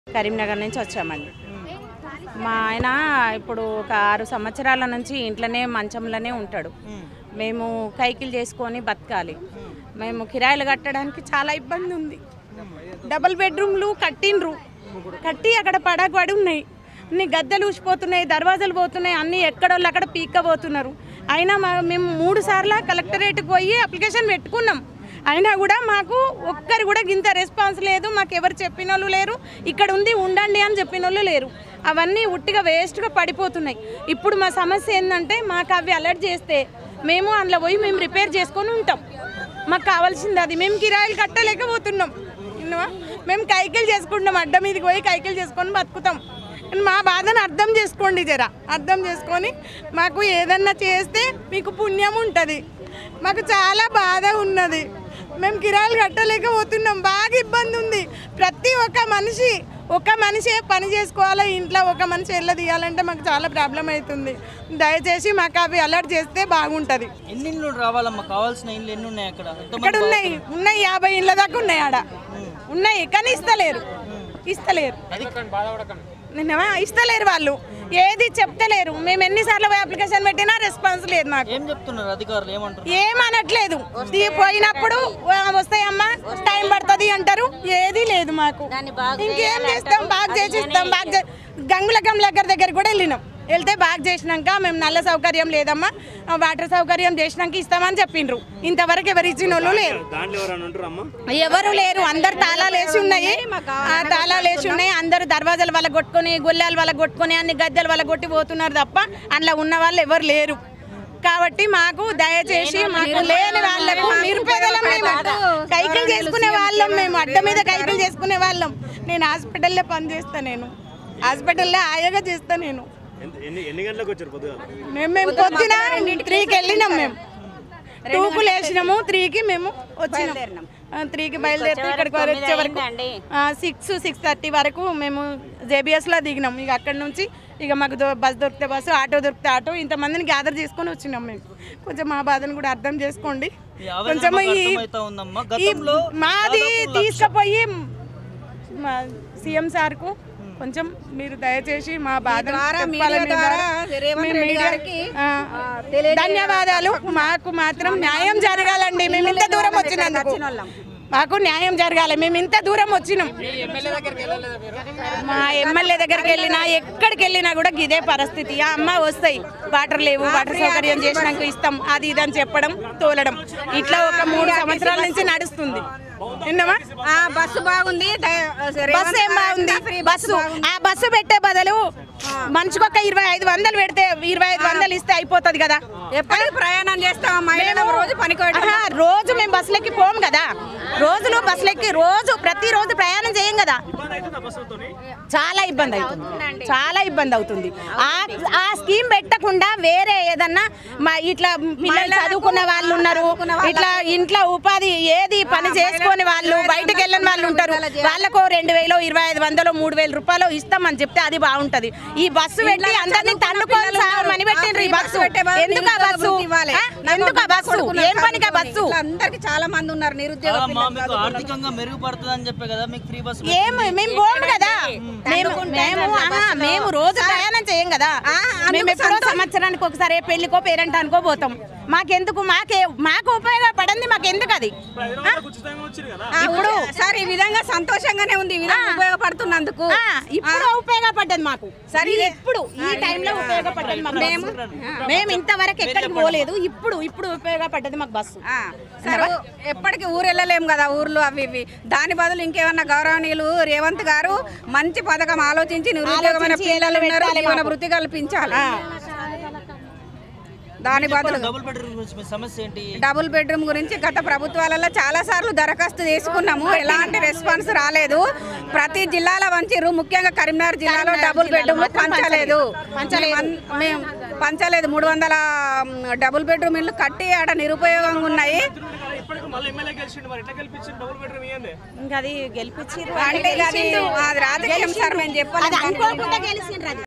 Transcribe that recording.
కరీంనగర్ నుంచి వచ్చామండి మా ఆయన ఇప్పుడు ఒక ఆరు సంవత్సరాల నుంచి ఇంట్లోనే మంచంలోనే ఉంటాడు మేము కైకిలు చేసుకొని బతకాలి మేము కిరాయిలు కట్టడానికి చాలా ఇబ్బంది ఉంది డబుల్ బెడ్రూమ్లు కట్టిండ్రు కట్టి అక్కడ పడగబడి ఉన్నాయి అన్ని గద్దెలు ఊసిపోతున్నాయి దర్వాజాలు పోతున్నాయి అన్ని ఎక్కడోళ్ళు అక్కడ పీక్కపోతున్నారు అయినా మా- మేము మూడు సార్లు కలెక్టరేట్కి పోయి అప్లికేషన్ పెట్టుకున్నాం అయినా కూడా మాకు ఒక్కరు కూడా ఇంత రెస్పాన్స్ లేదు మాకు ఎవరు చెప్పిన వాళ్ళు లేరు ఇక్కడ ఉంది ఉండండి అని చెప్పిన వాళ్ళు లేరు అవన్నీ ఉట్టిగా వేస్ట్గా పడిపోతున్నాయి ఇప్పుడు మా సమస్య ఏంటంటే మాకు అవి అలర్ట్ చేస్తే మేము అందులో పోయి మేము రిపేర్ చేసుకొని ఉంటాం మాకు కావాల్సింది అది మేము కిరాయిలు కట్టలేకపోతున్నాం విన్నావా? మేము కైకిలు చేసుకుంటాం అడ్డ మీదకి పోయి కైకిలు చేసుకొని బతుకుతాం మా బాధను అర్థం చేసుకోండి జర అర్థం చేసుకొని మాకు ఏదన్నా చేస్తే మీకు పుణ్యం ఉంటుంది మాకు చాలా బాధ ఉన్నది మేము కిరాయిలు కట్టలేకపోతున్నాం బాగా ఇబ్బంది ఉంది ప్రతి ఒక్క మనిషి ఒక మనిషే పని చేసుకోవాలి ఇంట్లో ఒక మనిషి ఎల్ల తీయాలంటే మాకు చాలా ప్రాబ్లం అవుతుంది దయచేసి మాకు అవి అలర్ట్ చేస్తే బాగుంటుంది ఎన్ని ఇండ్లు రావాలమ్మా కావాల్సిన ఇండ్లు ఎన్ని ఉన్నాయి అక్కడ ఇక్కడ ఎంతమంది ఉన్నాయి ఉన్నాయి యాభై ఇళ్ళ దాకా ఉన్నాయి ఆడ ఉన్నాయి కానీ ఇస్తలేరు ఇస్తలేరు నిన్నవా ఇస్తలేరు వాళ్ళు ఏది చెప్తలేరు మేము ఎన్నిసార్లు పోయి అప్లికేషన్ పెట్టినా రెస్పాన్స్ లేదు మాకు ఏం చెప్తున్నారు అధికారులు ఏమంటారు ఏమనట్లేదు తీ పోయినప్పుడు "ఆ, వస్తాయమ్మా టైం పడుతుంది అంటారు ఏది లేదు మాకు ఇంకేం చేస్తాం బాగా చేసి ఇస్తాం బాగా చే- గంగుల గంగులగ్గర దగ్గర కూడా వెళ్ళినాం వెళ్తే బాగా చేసినాక మేము నల్ల సౌకర్యం లేదమ్మా ఆ, వాటర్ సౌకర్యం చేసినాక ఇస్తామని చెప్పిండ్రు ఇంతవరకు ఎవరు ఇచ్చిన వాళ్ళు లేరు దాంట్లో ఎవరైనా ఉంటారు అమ్మా ఎవరు లేరు అందరు తాళాలు వేసి ఉన్నాయి ఆ తాళాలు వేసి ఉన్నాయి అందరు దర్వాజాలు వాళ్ళ కొట్టుకొని గొల్లాలు వాళ్ళ కొట్టుకొని అన్ని గద్దెలు వాళ్ళ కొట్టి పోతున్నారు తప్ప అందులో ఉన్న వాళ్ళు ఎవరు లేరు కాబట్టి మాకు దయచేసి మాకు లేని వాళ్ళకు నిరుపేదలం మేము కైకిలు చేసుకునే వాళ్ళం మేము అడ్డ మీద కైకిలు చేసుకునే వాళ్ళం నేను హాస్పిటల్లో పని చేస్తా నేను హాస్పిటల్లో ఆయాగా చేస్తా నేను ఎంత- ఎన్ని ఎన్ని గంటలకు వచ్చారు పొద్దుగా మేము మేము పొద్దున త్రీకి వెళ్ళినాం మేము టూకు లేచినాము త్రీకి మేము వచ్చినాం ఆ, త్రీకి బయలుదేరితే ఇక్కడికి వరకు వచ్చే వరకు సిక్స్ సిక్స్ థర్టీ వరకు మేము జేబిఎస్లో దిగినాం ఇక అక్కడ నుంచి ఇక మాకు దొ- బస్ దొరికితే బస్సు ఆటో దొరికితే ఆటో ఇంతమందిని గ్యాదర్ చేసుకొని వచ్చినాం మేము కొంచెం మా బాధను కూడా అర్థం చేసుకోండి ఈ ఆవేదన కొంచెం మాకు ఈ అర్థమవుతా ఉందమ్మా ఈ గతంలో మాది దాదాపు లక్ష- తీసుకుపోయి మా సీఎం సార్కు కొంచెం మీరు దయచేసి మా బాధ ధన్యవాదాలు మాకు మాత్రం న్యాయం జరగాలండి మేము ఇంత దూరం వచ్చినందుకు మాకు న్యాయం జరగాలి మేము ఇంత దూరం వచ్చినాం మా ఎమ్మెల్యే దగ్గరికి వెళ్ళినా ఎక్కడికి వెళ్ళినా కూడా ఇదే పరిస్థితి ఆ అమ్మ వస్తాయి వాటర్ లేవు వాటర్ సౌకర్యం చేసినాక ఇస్తాం అది ఇది అని చెప్పడం తోలడం ఇట్లా ఒక మూడు సంవత్సరాల నుంచి నడుస్తుంది విన్నావా ఆ బస్సు బాగుంది బస్సు ఏం బాగుంది బస్సు ఆ బస్సు పెట్టే బదులు మనిషికి ఒక ఇరవై ఐదు వందలు పెడితే ఇరవై ఐదు వందలు ఇస్తే అయిపోతుంది కదా ఎప్పటికి ప్రయాణం చేస్తాం మహిళలు రోజు పనికి ఆహా, రోజు మేము బస్సులెక్కి పోం కదా రోజులు బస్సులెక్కి రోజు ప్రతి రోజు ప్రయాణం చేయం కదా చాలా ఇబ్బంది అవుతుంది చాలా ఇబ్బంది అవుతుంది ఆ ఆ స్కీమ్ పెట్టకుండా వేరే ఏదన్నా మా ఇట్లా పిల్లలు చదువుకున్న వాళ్ళు ఉన్నారు ఇట్లా ఇంట్లో ఉపాధి ఏది పని చేసుకొని వాళ్ళు బయటకు వెళ్ళని వాళ్ళు ఉంటారు వాళ్ళకు రెండు వేలు ఇరవై ఐదు వందలు మూడు వేల రూపాయలు ఇస్తామని చెప్తే అది బాగుంటది ఈ బస్సు పెట్టి అందరినీ తన్నుకొని సాగమని పెట్టిండ్రు ఈ బస్సు ఎందుకు ఆ బస్సు ఆ? ఎందుకు ఆ బస్సు ఏం పనికి ఆ బస్సు అందరికి చాలా మంది ఉన్నారు నిరుద్యోగ అమ్మా, మీకు ఆర్థికంగా మెరుగుపడుతుంది అని చెప్పే కదా మీకు ఫ్రీ బస్ ఏం మేము పోము కదా మేము మేము ఆహా, మేము రోజు ప్రయాణం చేయం కదా మేము ఎప్పుడో సంవత్సరానికి ఒకసారి ఏ పెళ్లికో పేరెంటానికో పోతాం మాకెందుకు మాకే మాకు ఉపయోగపడింది మాకెందుకు అది ఆ? ఇప్పుడు సార్ ఈ విధంగా సంతోషంగానే ఉంది ఈ విధంగా ఉపయోగపడుతున్నందుకు ఆ, ఇప్పుడు ఉపయోగపడ్డది మాకు సరే ఇప్పుడు ఈ టైంలో ఉపయోగపడ్డది మాకు మేము మేము ఇంతవరకు ఎక్కడికి పోలేదు ఇప్పుడు ఇప్పుడు ఉపయోగపడ్డది మాకు బస్సు ఆ, సరే ఎప్పటికీ ఊరు వెళ్ళలేము కదా ఊర్లు అవి ఇవి దాని బదులు ఇంకేమన్నా గౌరవనీయులు రేవంత్ గారు మంచి పథకం ఆలోచించి నిరుద్యోగమైన ఆలోచించి పిల్లలు ఏదైనా ఉన్నారు పెట్టాలి జీవన మాకు. వృత్తి కల్పించాలి దాని బదులు డబుల్ బెడ్రూమ్ గురించి మీ సమస్య ఏంటి డబుల్ బెడ్రూమ్ గురించి గత ప్రభుత్వాలలో చాలా సార్లు దరఖాస్తు చేసుకున్నాము ఎలాంటి రెస్పాన్స్ రాలేదు ప్రతి జిల్లాల వంచిరు ముఖ్యంగా కరీంనగర్ జిల్లాలో డబుల్ బెడ్రూమ్ పంచలేదు మేము- మేము పంచలేదు మూడు వందల డబుల్ బెడ్రూమ్ ఇల్లు కట్టి ఆడ నిరుపయోగంగా ఉన్నాయి ఇప్పటికి మళ్ళీ ఎమ్మెల్యే గెలిచిండు మరి ఎట్లా గెలిపించిండు డబుల్ బెడ్రూమ్ ఇయ్యండి ఇంకా అది గెలిపించారు అంటే అది అది రాజకీయం సార్ మేము చెప్పాలి అది అనుకోకుండా గెలిచిండ్రు అది